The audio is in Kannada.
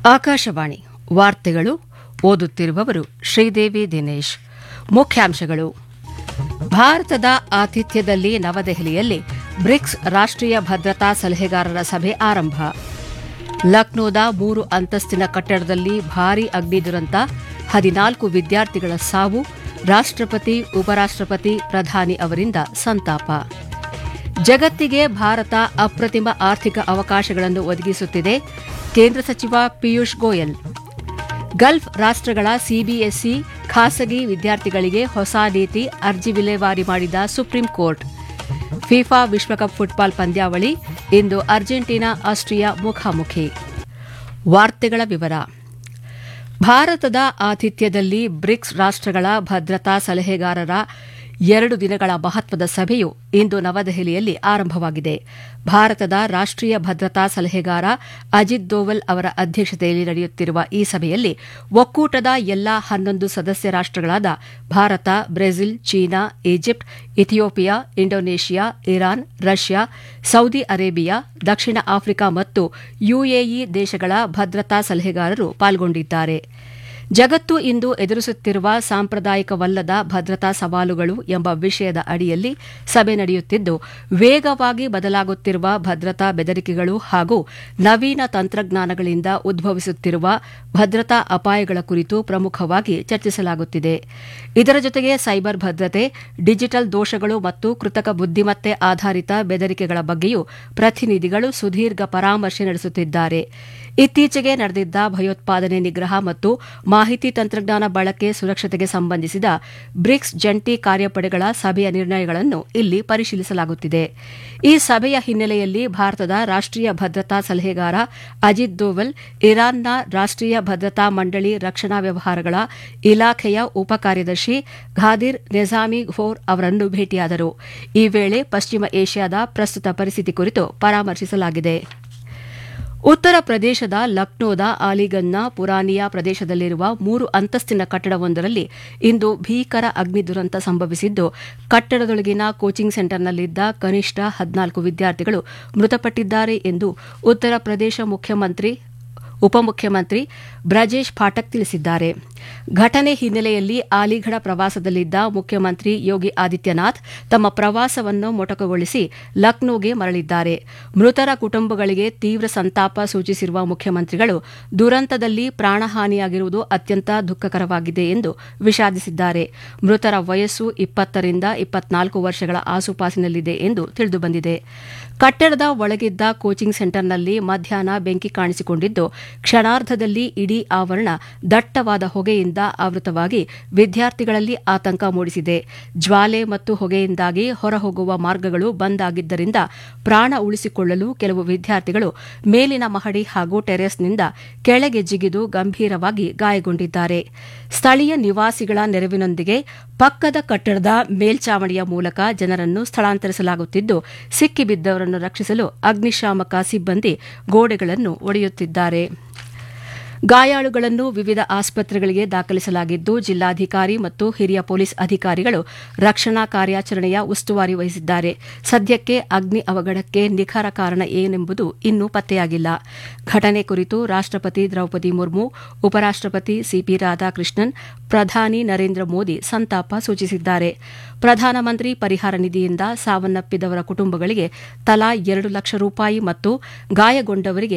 ಆಕಾಶವಾಣಿ ವಾರ್ತೆಗಳು ಓದುತ್ತಿರುವವರು ಶ್ರೀದೇವಿ ದಿನೇಶ್ ಮುಖ್ಯಾಂಶಗಳು ಭಾರತದ ಆತಿಥ್ಯದಲ್ಲಿ ನವದೆಹಲಿಯಲ್ಲಿ ಬ್ರಿಕ್ಸ್ ರಾಷ್ಟ್ರೀಯ ಭದ್ರತಾ ಸಲಹೆಗಾರರ ಸಭೆ ಆರಂಭ ಲಕ್ನೋದ ಮೂರು ಅಂತಸ್ತಿನ ಕಟ್ಟಡದಲ್ಲಿ ಭಾರೀ ಅಗ್ನಿ ದುರಂತ ಹದಿನಾಲ್ಕು ವಿದ್ಯಾರ್ಥಿಗಳ ಸಾವು ರಾಷ್ಟ್ರಪತಿ ಉಪರಾಷ್ಟ್ರಪತಿ ಪ್ರಧಾನಿ ಅವರಿಂದ ಸಂತಾಪ ಜಗತ್ತಿಗೆ ಭಾರತ ಅಪ್ರತಿಮ ಆರ್ಥಿಕ ಅವಕಾಶಗಳನ್ನು ಒದಗಿಸುತ್ತಿದೆ ಕೇಂದ್ರ ಸಚಿವ ಪಿಯೂಷ್ ಗೋಯಲ್ ಗಲ್ಫ್ ರಾಷ್ಟ್ರಗಳ ಸಿಬಿಎಸ್ಇ ಖಾಸಗಿ ವಿದ್ಯಾರ್ಥಿಗಳಿಗೆ ಹೊಸ ನೀತಿ ಅರ್ಜಿ ವಿಲೇವಾರಿ ಮಾಡಿದ ಸುಪ್ರೀಂ ಕೋರ್ಟ್ ಫಿಫಾ ವಿಶ್ವಕಪ್ ಫುಟ್ಬಾಲ್ ಪಂದ್ಯಾವಳಿ ಇಂದು ಅರ್ಜೆಂಟೀನಾ ಆಸ್ಟ್ರಿಯಾ ಮುಖಾಮುಖಿ ವಾರ್ತೆಗಳ ವಿವರ ಭಾರತದ ಆತಿಥ್ಯದಲ್ಲಿ ಬ್ರಿಕ್ಸ್ ರಾಷ್ಟ್ರಗಳ ಭದ್ರತಾ ಸಲಹೆಗಾರರ ಎರಡು ದಿನಗಳ ಮಹತ್ವದ ಸಭೆಯು ಇಂದು ನವದೆಹಲಿಯಲ್ಲಿ ಆರಂಭವಾಗಿದೆ ಭಾರತದ ರಾಷ್ಟ್ರೀಯ ಭದ್ರತಾ ಸಲಹೆಗಾರ ಅಜಿತ್ ದೋವಲ್ ಅವರ ಅಧ್ಯಕ್ಷತೆಯಲ್ಲಿ ನಡೆಯುತ್ತಿರುವ ಈ ಸಭೆಯಲ್ಲಿ ಒಕ್ಕೂಟದ ಎಲ್ಲಾ ಹನ್ನೊಂದು ಸದಸ್ಯ ರಾಷ್ಟ್ರಗಳಾದ ಭಾರತ Brazil China Egypt Ethiopia Indonesia Iran Russia Saudi Arabia ದಕ್ಷಿಣ ಆಫ್ರಿಕಾ ಮತ್ತು ಯುಎಇ ದೇಶಗಳ ಭದ್ರತಾ ಸಲಹೆಗಾರರು ಪಾಲ್ಗೊಂಡಿದ್ದಾರೆ ಜಗತ್ತು ಇಂದು ಎದುರಿಸುತ್ತಿರುವ ಸಾಂಪ್ರದಾಯಿಕವಲ್ಲದ ಭದ್ರತಾ ಸವಾಲುಗಳು ಎಂಬ ವಿಷಯದ ಅಡಿಯಲ್ಲಿ ಸಭೆ ನಡೆಯುತ್ತಿದ್ದು ವೇಗವಾಗಿ ಬದಲಾಗುತ್ತಿರುವ ಭದ್ರತಾ ಬೆದರಿಕೆಗಳು ಹಾಗೂ ನವೀನ ತಂತ್ರಜ್ಞಾನಗಳಿಂದ ಉದ್ಭವಿಸುತ್ತಿರುವ ಭದ್ರತಾ ಅಪಾಯಗಳ ಕುರಿತು ಪ್ರಮುಖವಾಗಿ ಚರ್ಚಿಸಲಾಗುತ್ತಿದೆ ಇದರ ಜೊತೆಗೆ ಸೈಬರ್ ಭದ್ರತೆ ಡಿಜಿಟಲ್ ದೋಷಗಳು ಮತ್ತು ಕೃತಕ ಬುದ್ದಿಮತ್ತೆ ಆಧಾರಿತ ಬೆದರಿಕೆಗಳ ಬಗ್ಗೆಯೂ ಪ್ರತಿನಿಧಿಗಳು ಸುದೀರ್ಘ ಪರಾಮರ್ಶೆ ನಡೆಸುತ್ತಿದ್ದಾರೆ ಇತ್ತೀಚೆಗೆ ನಡೆದಿದ್ದ ಭಯೋತ್ಪಾದನೆ ನಿಗ್ರಹ ಮತ್ತು ಮಾಹಿತಿ ತಂತ್ರಜ್ಞಾನ ಬಳಕೆ ಸುರಕ್ಷತೆಗೆ ಸಂಬಂಧಿಸಿದ ಬ್ರಿಕ್ಸ್ ಜಂಟಿ ಕಾರ್ಯಪಡೆಗಳ ಸಭೆಯ ನಿರ್ಣಯಗಳನ್ನು ಇಲ್ಲಿ ಪರಿಶೀಲಿಸಲಾಗುತ್ತಿದೆ ಈ ಸಭೆಯ ಹಿನ್ನೆಲೆಯಲ್ಲಿ ಭಾರತದ ರಾಷ್ಟ್ರೀಯ ಭದ್ರತಾ ಸಲಹೆಗಾರ ಅಜಿತ್ ದೋವಲ್ ಇರಾನ್ನ ರಾಷ್ಟ್ರೀಯ ಭದ್ರತಾ ಮಂಡಳಿ ರಕ್ಷಣಾ ವ್ಯವಹಾರಗಳ ಇಲಾಖೆಯ ಉಪ ಕಾರ್ಯದರ್ಶಿ ಘಾದಿರ್ ನೆಜಾಮಿ ಘೋರ್ ಅವರನ್ನು ಭೇಟಿಯಾದರು ಈ ವೇಳೆ ಪಶ್ಚಿಮ ಏಷ್ಯಾದ ಪ್ರಸ್ತುತ ಪರಿಸ್ಥಿತಿ ಕುರಿತು ಪರಾಮರ್ಶಿಸಲಾಗಿದೆ ಉತ್ತರ ಪ್ರದೇಶದ ಲಕ್ನೋದ ಆಲಿಗನ್ನ ಪುರಾನಿಯಾ ಪ್ರದೇಶದಲ್ಲಿರುವ ಮೂರು ಅಂತಸ್ತಿನ ಕಟ್ಟಡವೊಂದರಲ್ಲಿ ಇಂದು ಭೀಕರ ಅಗ್ನಿ ದುರಂತ ಸಂಭವಿಸಿದ್ದು ಕಟ್ಟಡದೊಳಗಿನ ಕೋಚಿಂಗ್ ಸೆಂಟರ್ನಲ್ಲಿದ್ದ ಕನಿಷ್ಠ ಹದಿನಾಲ್ಕು ವಿದ್ಯಾರ್ಥಿಗಳು ಮೃತಪಟ್ಟಿದ್ದಾರೆ ಎಂದು ಉತ್ತರ ಪ್ರದೇಶ ಮುಖ್ಯಮಂತ್ರಿ ಉಪಮುಖ್ಯಮಂತ್ರಿ ಬ್ರಜೇಶ್ ಪಾಠಕ್ ತಿಳಿಸಿದ್ದಾರೆ ಘಟನೆ ಹಿನ್ನೆಲೆಯಲ್ಲಿ ಆಲಿಘಡ ಪ್ರವಾಸದಲ್ಲಿದ್ದ ಮುಖ್ಯಮಂತ್ರಿ ಯೋಗಿ ಆದಿತ್ಯನಾಥ್ ತಮ್ಮ ಪ್ರವಾಸವನ್ನು ಮೊಟಕುಗೊಳಿಸಿ ಲಕ್ನೋಗೆ ಮರಳಿದ್ದಾರೆ ಮೃತರ ಕುಟುಂಬಗಳಿಗೆ ತೀವ್ರ ಸಂತಾಪ ಸೂಚಿಸಿರುವ ಮುಖ್ಯಮಂತ್ರಿಗಳು ದುರಂತದಲ್ಲಿ ಪ್ರಾಣಹಾನಿಯಾಗಿರುವುದು ಅತ್ಯಂತ ದುಃಖಕರವಾಗಿದೆ ಎಂದು ವಿಷಾದಿಸಿದ್ದಾರೆ ಮೃತರ ವಯಸ್ಸು ಇಪ್ಪತ್ತರಿಂದ ಇಪ್ಪತ್ನಾಲ್ಕು ವರ್ಷಗಳ ಆಸುಪಾಸಿನಲ್ಲಿದೆ ಎಂದು ತಿಳಿದುಬಂದಿದೆ ಕಟ್ಟಡದ ಒಳಗಿದ್ದ ಕೋಚಿಂಗ್ ಸೆಂಟರ್ನಲ್ಲಿ ಮಧ್ಯಾಹ್ನ ಬೆಂಕಿ ಕಾಣಿಸಿಕೊಂಡಿದ್ದು ಕ್ಷಣಾರ್ಧದಲ್ಲಿ ಇಡೀ ಆವರಣ ದಟ್ಟವಾದ ಹೊಗೆಯಿಂದ ಆವೃತವಾಗಿ ವಿದ್ಯಾರ್ಥಿಗಳಲ್ಲಿ ಆತಂಕ ಮೂಡಿಸಿದೆ ಜ್ವಾಲೆ ಮತ್ತು ಹೊಗೆಯಿಂದಾಗಿ ಹೊರಹೋಗುವ ಮಾರ್ಗಗಳು ಬಂದ್ ಆಗಿದ್ದರಿಂದ ಪ್ರಾಣ ಉಳಿಸಿಕೊಳ್ಳಲು ಕೆಲವು ವಿದ್ಯಾರ್ಥಿಗಳು ಮೇಲಿನ ಮಹಡಿ ಹಾಗೂ ಟೆರೆಸ್ನಿಂದ ಕೆಳಗೆ ಜಿಗಿದು ಗಂಭೀರವಾಗಿ ಗಾಯಗೊಂಡಿದ್ದಾರೆ ಸ್ಥಳೀಯ ನಿವಾಸಿಗಳ ನೆರವಿನೊಂದಿಗೆ ಪಕ್ಕದ ಕಟ್ಟಡದ ಮೇಲ್ಚಾವಣಿಯ ಮೂಲಕ ಜನರನ್ನು ಸ್ಥಳಾಂತರಿಸಲಾಗುತ್ತಿದ್ದು ಸಿಕ್ಕಿಬಿದ್ದವರನ್ನು ರಕ್ಷಿಸಲು ಅಗ್ನಿಶಾಮಕ ಸಿಬ್ಬಂದಿ ಗೋಡೆಗಳನ್ನು ಒಡೆಯುತ್ತಿದ್ದಾರೆ ಗಾಯಾಳುಗಳನ್ನು ವಿವಿಧ ಆಸ್ಪತ್ರೆಗಳಿಗೆ ದಾಖಲಿಸಲಾಗಿದ್ದು ಜಿಲ್ಲಾಧಿಕಾರಿ ಮತ್ತು ಹಿರಿಯ ಪೊಲೀಸ್ ಅಧಿಕಾರಿಗಳು ರಕ್ಷಣಾ ಕಾರ್ಯಾಚರಣೆಯ ಉಸ್ತುವಾರಿ ವಹಿಸಿದ್ದಾರೆ ಸದ್ಯಕ್ಕೆ ಅಗ್ನಿ ಅವಘಡಕ್ಕೆ ನಿಖರ ಕಾರಣ ಏನೆಂಬುದು ಇನ್ನೂ ಪತ್ತೆಯಾಗಿಲ್ಲ ಘಟನೆ ಕುರಿತು ರಾಷ್ಟ್ರಪತಿ ದ್ರೌಪದಿ ಮುರ್ಮು ಉಪರಾಷ್ಟ್ರಪತಿ ಸಿಪಿ ರಾಧಾಕೃಷ್ಣನ್ ಪ್ರಧಾನಿ ನರೇಂದ್ರ ಮೋದಿ ಸಂತಾಪ ಸೂಚಿಸಿದ್ದಾರೆ ಪ್ರಧಾನಮಂತ್ರಿ ಪರಿಹಾರ ನಿಧಿಯಿಂದ ಸಾವನ್ನಪ್ಪಿದವರ ಕುಟುಂಬಗಳಿಗೆ ತಲಾ ಎರಡು ಲಕ್ಷ ರೂಪಾಯಿ ಮತ್ತು ಗಾಯಗೊಂಡವರಿಗೆ